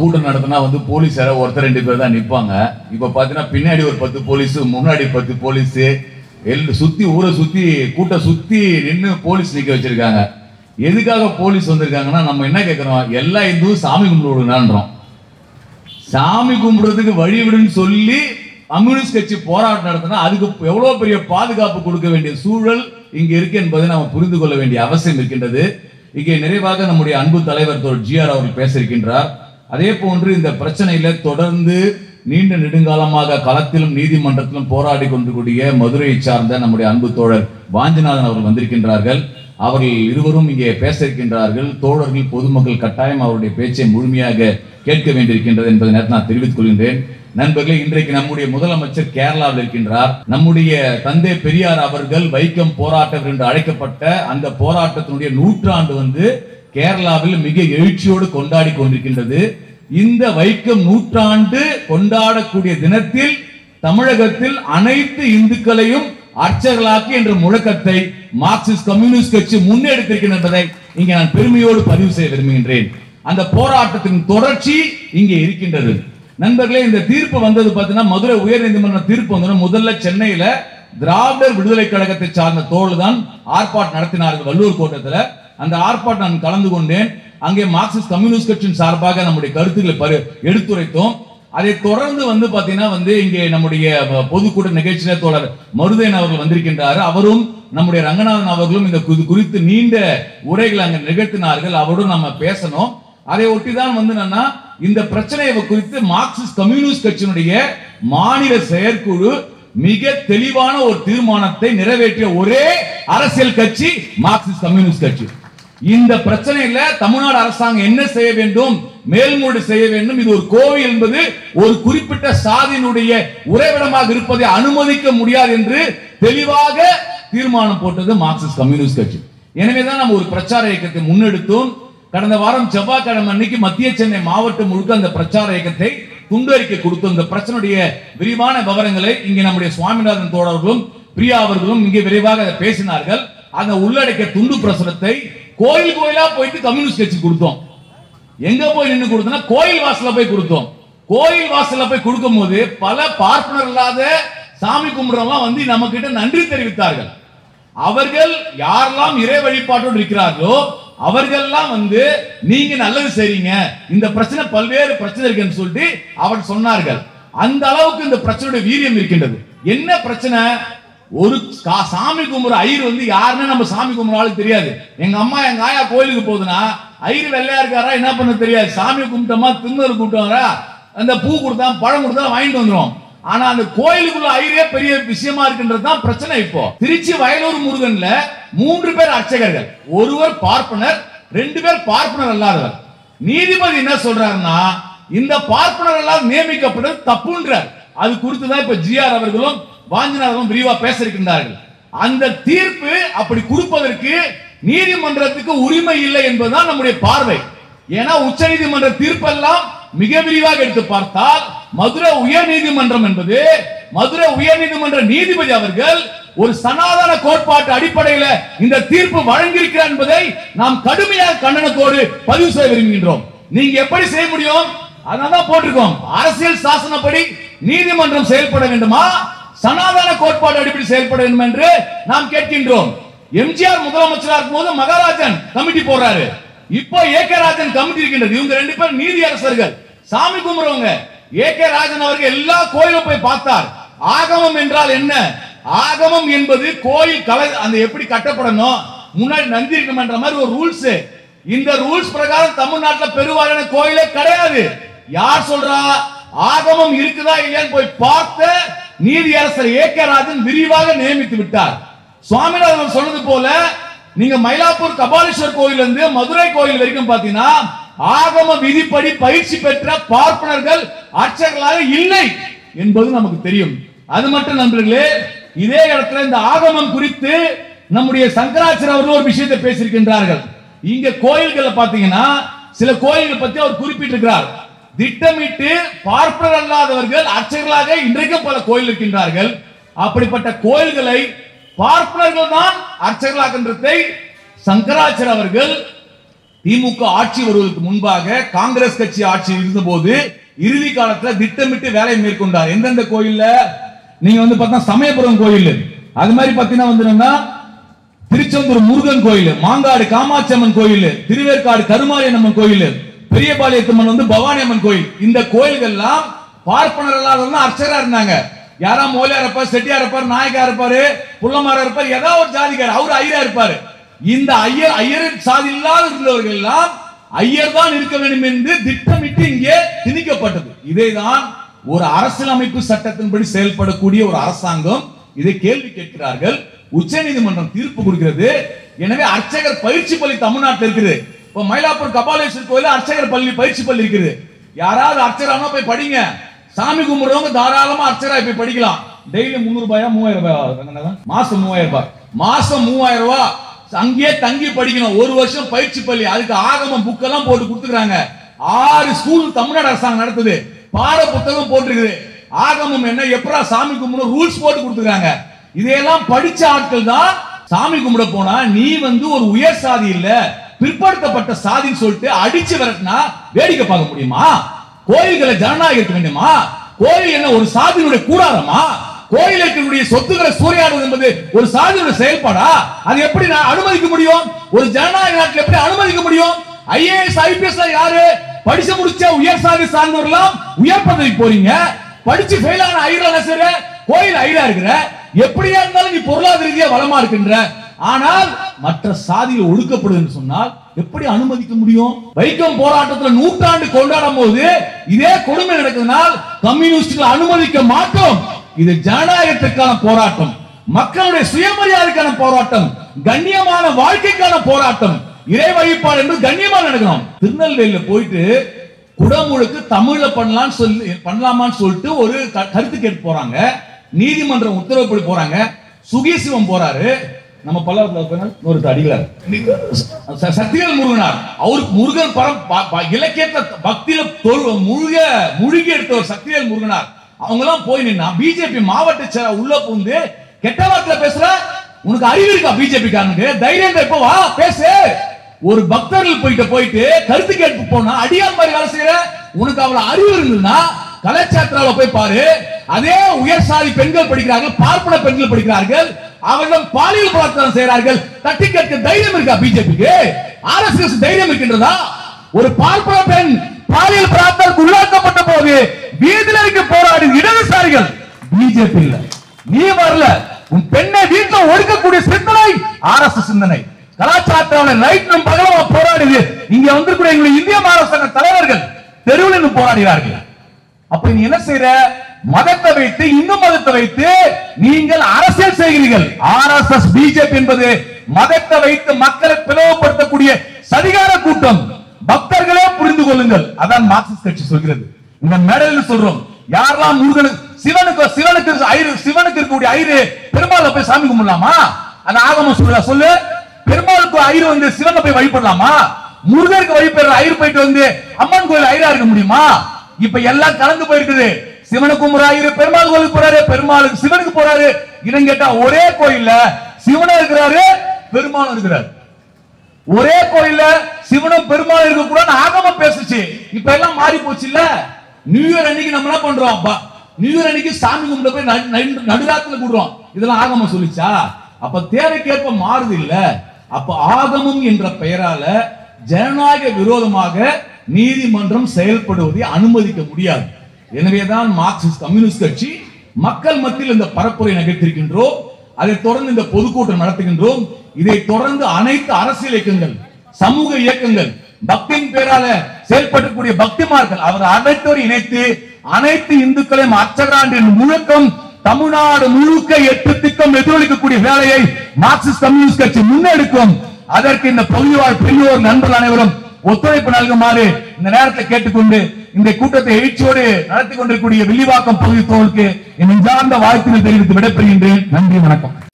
கூட்டம் நடத்தினா வந்து போலீஸ் யாரோ ஒருத்தர் ரெண்டு பேர் தான் நிற்பாங்க இப்போ பார்த்தீங்கன்னா பின்னாடி ஒரு பத்து போலீஸ் முன்னாடி பத்து போலீஸ் எல் சுத்தி ஊரை சுத்தி கூட்டம் சுத்தி நின்று போலீஸ் நிக்க வச்சிருக்காங்க எதுக்காக போலீஸ் வந்திருக்காங்கன்னா நம்ம என்ன கேட்குறோம் எல்லா இந்துவும் சாமி கும்பிடுனான்றோம் சாமி கும்பிடுறதுக்கு வழி விடுன்னு சொல்லி கம்யூனிஸ்ட் கட்சி போராட்டம் நடத்தினா அதுக்கு எவ்வளவு பெரிய பாதுகாப்பு கொடுக்க வேண்டிய சூழல் இங்க இருக்கு என்பதை நாம் புரிந்து கொள்ள வேண்டிய அவசியம் இருக்கின்றது இங்கே நிறைவாக நம்முடைய அன்பு தலைவர் தோழர் ஜிஆர் அவர்கள் பேச இருக்கின்றார் அதே போன்று இந்த பிரச்சனையில தொடர்ந்து நீண்ட நெடுங்காலமாக களத்திலும் நீதிமன்றத்திலும் போராடி கொண்டிருக்கூடிய மதுரையை சார்ந்த நம்முடைய அன்பு தோழர் வாஞ்சிநாதன் அவர்கள் வந்திருக்கின்றார்கள் அவர்கள் இருவரும் இங்கே பேச இருக்கின்றார்கள் தோழர்கள் பொதுமக்கள் கட்டாயம் அவருடைய பேச்சை முழுமையாக கேட்க வேண்டியிருக்கின்றது என்பதை நேரத்தில் நான் தெரிவித்துக் கொள்கின்றேன் நண்பர்களே இன்றைக்கு நம்முடைய முதலமைச்சர் கேரளாவில் இருக்கின்றார் நம்முடைய தந்தை பெரியார் அவர்கள் வைக்கம் போராட்டம் என்று அழைக்கப்பட்ட அந்த போராட்டத்தினுடைய நூற்றாண்டு வந்து கேரளாவில் மிக எழுச்சியோடு கொண்டாடி கொண்டிருக்கின்றது இந்த வைக்கம் நூற்றாண்டு கொண்டாடக்கூடிய தினத்தில் தமிழகத்தில் அனைத்து இந்துக்களையும் அர்ச்சகர்களாக்கி என்ற முழக்கத்தை மார்க்சிஸ்ட் கம்யூனிஸ்ட் கட்சி முன்னெடுத்திருக்கிறது என்பதை இங்கே நான் பெருமையோடு பதிவு செய்ய விரும்புகின்றேன் அந்த போராட்டத்தின் தொடர்ச்சி இங்கே இருக்கின்றது நண்பர்களே இந்த தீர்ப்பு வந்தது பார்த்தீங்கன்னா மதுரை உயர்நீதிமன்ற தீர்ப்பு வந்தது முதல்ல சென்னையில திராவிடர் விடுதலை கழகத்தை சார்ந்த தோழர் தான் ஆர்ப்பாட்டம் நடத்தினார்கள் வள்ளூர் கோட்டத்துல அந்த ஆர்ப்பாட்டம் நான் கலந்து கொண்டேன் அங்கே மார்க்சிஸ்ட் கம்யூனிஸ்ட் கட்சியின் சார்பாக நம்முடைய கருத்துக்களை பரி எடுத்துரைத்தோம் அதை தொடர்ந்து வந்து பாத்தீங்கன்னா வந்து இங்கே நம்முடைய ப- பொதுக்கூட்ட நிகழ்ச்சியில தோழர் மருதேன் அவர்கள் வந்திருக்கின்றார் அவரும் நம்முடைய ரங்கநாதன் அவர்களும் இந்த குறி- குறித்து நீண்ட உரைகளை அங்க நிகழ்த்தினார்கள் அவரோடு நம்ம பேசணும் அதை ஒட்டிதான் வந்து என்னன்னா இந்த பிரச்சனையை குறித்து மார்க்சிஸ்ட் கம்யூனிஸ்ட் கட்சியினுடைய மாநில செயற்குழு மிக தெளிவான ஒரு தீர்மானத்தை நிறைவேற்றிய ஒரே அரசியல் கட்சி மார்க்சிஸ்ட் கம்யூனிஸ்ட் கட்சி இந்த பிரச்சனையில தமிழ்நாடு அரசாங்கம் என்ன செய்ய வேண்டும் மேல்முறை செய்ய வேண்டும் இது ஒரு கோவில் என்பது ஒரு குறிப்பிட்ட சாதியினுடைய உறைவிடமாக இருப்பதை அனுமதிக்க முடியாது என்று தெளிவாக தீர்மானம் போட்டது மார்க்சிஸ்ட் கம்யூனிஸ்ட் கட்சி எனவேதான் நம்ம ஒரு பிரச்சார இயக்கத்தை முன்னெடுத்தோம் கடந்த வாரம் செவ்வாய்க்கிழமை அன்னைக்கு மத்திய சென்னை மாவட்டம் முழுக்க அந்த பிரச்சார இயக்கத்தை துண்டறிக்கை கொடுத்தோம் இந்த பிரச்சனையுடைய விரிவான விவரங்களை இங்கே நம்முடைய சுவாமிநாதன் தோழர்களும் பிரியா அவர்களும் இங்கே விரைவாக அதை பேசினார்கள் அந்த உள்ளடக்கிய துண்டு பிரசுரத்தை கோயில் கோயிலா போயிட்டு கம்யூனிஸ்ட் கட்சி கொடுத்தோம் எங்க போய் நின்னு கொடுத்தோம்னா கோயில் வாசல்ல போய் கொடுத்தோம் கோயில் வாசல்ல போய் கொடுக்கும் போது பல பார்ப்பனர் இல்லாத சாமி கும்பிடுறவங்க வந்து நம்ம கிட்ட நன்றி தெரிவித்தார்கள் அவர்கள் யாரெல்லாம் இறை வழிபாட்டோடு இருக்கிறார்களோ அவர்கள்லாம் வந்து நீங்க நல்லது செய்றீங்க இந்த பிரச்சனை பல்வேறு பிரச்சனை இருக்குன்னு சொல்லிட்டு அவர் சொன்னார்கள் அந்த அளவுக்கு இந்த பிரச்சனையோட வீரியம் இருக்கின்றது என்ன பிரச்சனை ஒரு கா- சாமி கும்பிடுற ஐயர் வந்து யாருன்னு நம்ம சாமி கும்பிடுறாலும் தெரியாது எங்க அம்மா எங்க ஆயா கோயிலுக்கு போகுதுன்னா ஐயர் வெள்ளையா இருக்காரா என்ன பண்ண தெரியாது சாமி கும்பிட்டோமா திருநெல் கூப்பிட்டோம்ரா அந்த பூ கொடுத்தா பழம் கொடுத்தா வாங்கிட்டு வந்துரும் ஆனா அந்த கோயிலுக்குள்ள ஐயரே பெரிய விஷயமா இருக்கின்றது தான் பிரச்சனை இப்போ திருச்சி வயலூர் முருகன்ல மூன்று பேர் அர்ச்சகர்கள் ஒருவர் பார்ப்பனர் ரெண்டு பேர் பார்ப்பனர் அல்லாதவர் நீதிபதி என்ன சொல்றாருன்னா இந்த பார்ப்பனர் எல்லாம் நியமிக்கப்பட்டது தப்புன்றார் அது குறித்து தான் இப்ப ஜிஆர் அவர்களும் வாஞ்சிநாதனும் விரிவா பேச இருக்கின்றார்கள் அந்த தீர்ப்பு அப்படி கொடுப்பதற்கு நீதிமன்றத்துக்கு உரிமை இல்லை என்பதுதான் நம்முடைய பார்வை ஏன்னா உச்சநீதிமன்ற தீர்ப்பெல்லாம் மிக விரிவாக எடுத்து பார்த்தால் மதுரை உயர் நீதிமன்றம் என்பது மதுரை உயர் நீதிமன்ற நீதிபதி அவர்கள் ஒரு சனாதன கோட்பாட்டு அடிப்படையில் இந்த தீர்ப்பு வழங்கியிருக்கிறார் என்பதை நாம் கடுமையாக கண்டனத்தோடு பதிவு செய்ய விரும்புகின்றோம் நீங்க எப்படி செய்ய முடியும் அதனாலதான் போட்டிருக்கோம் அரசியல் சாசனப்படி நீதிமன்றம் செயல்பட வேண்டுமா சனாதன கோட்பாடு அடிப்படை செயல்பட வேண்டும் என்று நாம் கேட்கின்றோம் எம்ஜிஆர் முதலமைச்சரா இருக்கும்போது மகாராஜன் கமிட்டி போடுறாரு இப்போ ஏ கே ராஜன் கமிட்டி இருக்கின்றது இவங்க ரெண்டு பேரும் நீதி அரசர்கள் சாமி கும்பிடுறவங்க ஏ கே ராஜன் அவர்கள் எல்லா கோயிலும் போய் பார்த்தார் ஆகமம் என்றால் என்ன ஆகமம் என்பது கோயில் கலை அந்த எப்படி கட்டப்படணும் முன்னாடி நந்தி இருக்கணும்ன்ற மாதிரி ஒரு ரூல்ஸ் இந்த ரூல்ஸ் பிரகாரம் தமிழ்நாட்டுல பெருவாரியான கோயிலே கிடையாது யார் சொல்றா ஆகமம் இருக்குதா இல்லையான்னு போய் பார்த்த நீதியரசர் ஏ கே ராஜன் விரிவாக நியமித்து விட்டார் சுவாமிநாதன் சொன்னது போல நீங்க மயிலாப்பூர் கபாலீஸ்வர் கோயில் இருந்து மதுரை கோயில் வரைக்கும் பாத்தீங்கன்னா ஆகம விதிப்படி பயிற்சி பெற்ற பார்ப்பனர்கள் அர்ச்சகர்களாக இல்லை என்பது நமக்கு தெரியும் அது மட்டும் நண்பர்களே இதே இடத்துல இந்த ஆகமம் குறித்து நம்முடைய சங்கராச்சாரிய அவர்கள் ஒரு விஷயத்தை பேசியிருக்கின்றார்கள் இங்க கோயில்களை பாத்தீங்கன்னா சில கோயில்களை பத்தி அவர் குறிப்பிட்டிருக்கிறார் திட்டமிட்டு பார்ப்பனர் அல்லாதவர்கள் அர்ச்சகர்களாக இன்றைக்கும் பல கோயில் இருக்கின்றார்கள் அப்படிப்பட்ட கோயில்களை பார்ப்பனர்கள் தான் அர்ச்சகர்களாகின்றதை சங்கராச்சாரிய அவர்கள் திமுக ஆட்சி வருவதற்கு முன்பாக காங்கிரஸ் கட்சி ஆட்சி இருந்தபோது இறுதி காலத்துல திட்டமிட்டு வேலை மேற்கொண்டார் எந்தெந்த கோயில்ல நீங்க வந்து பார்த்தா சமயபுரம் கோயில் அது மாதிரி பாத்தீங்கன்னா வந்து திருச்செந்தூர் முருகன் கோயில் மாங்காடு காமாட்சி அம்மன் கோயில் திருவேற்காடு கருமாரியம்மன் கோயில் பெரியபாளையத்தம்மன் வந்து பவானி அம்மன் கோயில் இந்த கோயில்கள்லாம் பார்ப்பனர் இல்லாதவங்க அர்ச்சகரா இருந்தாங்க யாரா மோலியா இருப்பார் செட்டியா இருப்பார் நாயக்கா இருப்பாரு புள்ளமாரா இருப்பார் ஏதாவது ஒரு ஜாதிக்கார் அவரு ஐயரா இருப்பாரு இந்த ஐயர் ஐயர் சாதி இல்லாத இருந்தவர்கள் எல்லாம் ஐயர் தான் இருக்க வேண்டும் என்று திட்டமிட்டு இங்கே திணிக்கப்பட்டது இதைதான் ஒரு அரசியலமைப்பு சட்டத்தின்படி செயல்படக்கூடிய ஒரு அரசாங்கம் இதை கேள்வி கேட்கிறார்கள் உச்சநீதிமன்றம் தீர்ப்பு கொடுக்கிறது எனவே அர்ச்சகர் பயிற்சி பள்ளி தமிழ்நாட்டில் இருக்குது இப்போ மயிலாப்பூர் கபாலேஸ்வர் கோயில அர்ச்சகர் பள்ளி பயிற்சி பள்ளி இருக்குது யாராவது அர்ச்சகரானா போய் படிங்க சாமி கும்பிடுறவங்க தாராளமா அர்ச்சகரா போய் படிக்கலாம் டெய்லி முந்நூறு ரூபாயா மூவாயிரம் ரூபாய் ரங்கநாதன்? மாசம் மூவாயிரம் ரூபாய் மாசம் மூவாயிரம் ரூபாய் அங்கேயே தங்கி படிக்கணும் ஒரு வருஷம் பயிற்சி பள்ளி அதுக்கு ஆகமம் புக்கெல்லாம் போட்டு கொடுத்துக்கிறாங்க ஆறு ஸ்கூல் தமிழ்நாடு அரசாங்கம் நடத்துது பாட புத்தகம் போட்டிருக்குது ஆகமம் என்ன எப்படா சாமி கும்பிடணும் ரூல்ஸ் போட்டு கொடுத்துருக்காங்க இதையெல்லாம் படிச்ச ஆட்கள் தான் சாமி கும்பிட போனா நீ வந்து ஒரு உயர் சாதி இல்ல பிற்படுத்தப்பட்ட சாதின்னு சொல்லிட்டு அடிச்சு விரட்டினா வேடிக்கை பார்க்க முடியுமா கோயில்களை ஜனநாயகம் இருக்க வேண்டுமா கோயில் என்ன ஒரு சாதியினுடைய கூடாரமா கோயில் இருக்கக்கூடிய சொத்துக்களை சூறையாடுவது என்பது ஒரு சாதியுடைய செயல்பாடா அது எப்படி நான் அனுமதிக்க முடியும் ஒரு ஜனநாயக நாட்டில் எப்படி அனுமதிக்க முடியும் ஐஏஎஸ் ஐபிஎஸ் யாரு படிச்சு முடிச்ச உயர் சாதி சார்ந்தவர்களாம் உயர் பதவிக்கு போறீங்க படிச்சு ஃபெயில் ஆன ஐரா நசர கோயில் ஐரா இருக்கிற எப்படியா இருந்தாலும் நீ பொருளாதார ரீதியா வளமா இருக்கின்ற ஆனால் மற்ற சாதிகள் ஒடுக்கப்படுதுன்னு சொன்னால் எப்படி அனுமதிக்க முடியும் வைக்கம் போராட்டத்துல நூற்றாண்டு கொண்டாடும் போது இதே கொடுமை நடக்குதுனால் கம்யூனிஸ்டுகள் அனுமதிக்க மாட்டோம் இது ஜனநாயகத்துக்கான போராட்டம் மக்களுடைய சுயமரியாதைக்கான போராட்டம் கண்ணியமான வாழ்க்கைக்கான போராட்டம் இறை வழிபாடு என்று கண்ணியமா நடக்கணும் திருநெல்வேலியில போயிட்டு குடமுழுக்கு தமிழ்ல பண்ணலாம்னு சொல்லி பண்ணலாமான்னு சொல்லிட்டு ஒரு க- கருத்து கேட்டு போறாங்க நீதிமன்றம் உத்தரவுப்படி போறாங்க சுகீசிவம் போறாரு நம்ம பல்லவத்தில் ஒரு அடிகளார் ச- சக்திவேல் முருகனார் அவருக்கு முருகன் பரம் ப- ப- இலக்கியத்தை பக்தியில தொழு- முழுக முழுகி எடுத்த ஒரு சக்திவேல் முருகனார் அவங்க எல்லாம் போய் நின்னா பிஜேபி மாவட்ட செயலர் உள்ள புகுந்து கெட்ட வார்த்தையில பேசுற உனக்கு அறிவு இருக்கா பிஜேபி காரனுக்கு தைரியம் இருந்தா இப்ப வா பேசு ஒரு பக்தர்கள் போயிட்டு போயிட்டு கருத்து கேட்பு போனா அடியார் மாதிரி வேலை செய்யற உனக்கு அவ்வளவு அறிவு இருந்ததுன்னா கலாச்சாரத்தால போய் பாரு அதே உயர் சாதி பெண்கள் படிக்கிறார்கள் பார்ப்பன பெண்கள் படிக்கிறார்கள் அவர்கள் பாலியல் பலாத்காரம் செய்கிறார்கள் தட்டி கேட்க தைரியம் இருக்கா பிஜேபிக்கு ஆர்எஸ்எஸ் தைரியம் இருக்கின்றதா ஒரு பார்ப்பன பெண் பாலியல் பலாத்காரத்துக்கு உள்ளாக்கப்பட்ட போது வீதியில இருக்க போராடி இடதுசாரிகள் பிஜேபி இல்ல நீ வரல உன் பெண்ணை வீட்டுல ஒடுக்கக்கூடிய சிந்தனை ஆர்எஸ்எஸ் சிந்தனை கலாச்சாரத்தால நைட்டும் பகலமா போராடுது இங்க வந்திருக்கிற எங்களுடைய இந்திய மாநில சங்க தலைவர்கள் தெருவில் நின்று போராடுகிறார்கள் அப்ப நீ என்ன செய்யற மதத்தை வைத்து இந்து மதத்தை வைத்து நீங்கள் அரசியல் செய்கிறீர்கள் ஆர்எஸ்எஸ் பிஜேபி என்பது மதத்தை வைத்து மக்களை பிளவுபடுத்தக்கூடிய சதிகார கூட்டம் பக்தர்களே புரிந்து கொள்ளுங்கள் அதான் மார்க்சிஸ்ட் கட்சி சொல்கிறது இந்த மேடையில் சொல்றோம் யாரெல்லாம் முருகனுக்கு சிவனுக்கு சிவனுக்கு ஐரு சிவனுக்கு இருக்கக்கூடிய ஐரு பெருமாளை போய் சாமி கும்பிடலாமா அந்த ஆகமம் சொல்ல சொல்லு பெருமாளுக்கு ஐரு வந்து சிவனை போய் வழிபடலாமா முருகருக்கு வழிபடுற ஐயர் போயிட்டு வந்து அம்மன் கோயில் ஐரா இருக்க முடியுமா இப்ப எல்லாம் கலந்து போயிருக்குது சிவனுக்கு ஒரு ஐயரு பெருமாள் கோயிலுக்கு போறாரு பெருமாளுக்கு சிவனுக்கு போறாரு இடம் கேட்டா ஒரே கோயில்ல சிவனும் இருக்கிறாரு பெருமாளும் இருக்கிறாரு ஒரே கோயில்ல சிவனும் பெருமாளும் இருக்க கூடாது ஆகம பேசுச்சு இப்ப எல்லாம் மாறி போச்சு இல்ல நியூ இயர் அன்னைக்கு நம்ம என்ன பண்றோம் ப- நியூ இயர் அன்னைக்கு சாமி கும்பிட போய் நடு- நடு- நடுராத்துல கூடுறோம் இதெல்லாம் ஆகமம் சொல்லிச்சா அப்ப தேவைக்கேற்ப மாறுது இல்ல அப்ப ஆகமம் என்ற பெயரால ஜனநாயக விரோதமாக நீதிமன்றம் செயல்படுவதை அனுமதிக்க முடியாது எனவேதான் மார்க்சிஸ்ட் கம்யூனிஸ்ட் கட்சி மக்கள் மத்தியில் இந்த பரப்புரை நிகழ்த்திருக்கின்றோம் அதைத் தொடர்ந்து இந்த பொதுக்கூட்டம் நடத்துகின்றோம் இதை தொடர்ந்து அனைத்து அரசியல் இயக்கங்கள் சமூக இயக்கங்கள் பக்தியின் பேரால செயல்படக்கூடிய பக்திமார்கள் அவர் அனைத்தோர் இணைத்து அனைத்து இந்துக்களையும் அச்சகாண்டின் முழக்கம் தமிழ்நாடு முழுக்க எட்டு திட்டம் எதிரொலிக்கக்கூடிய வேலையை மார்க்சிஸ்ட் கம்யூனிஸ்ட் கட்சி முன்னெடுக்கும் அதற்கு இந்த பகுதிவாழ் பெரியோர் நண்பர்கள் அனைவரும் ஒத்துழைப்பு நல்குமாறு இந்த நேரத்தை கேட்டுக்கொண்டு இந்த கூட்டத்தை எழுச்சியோடு நடத்தி கொண்டிருக்கக்கூடிய வில்லிவாக்கம் பகுதி தோலுக்கு என் நெஞ்சார்ந்த வாழ்த்துக்கள் தெரிவித்து விடைபெறுகின்றேன் நன்றி வணக்கம்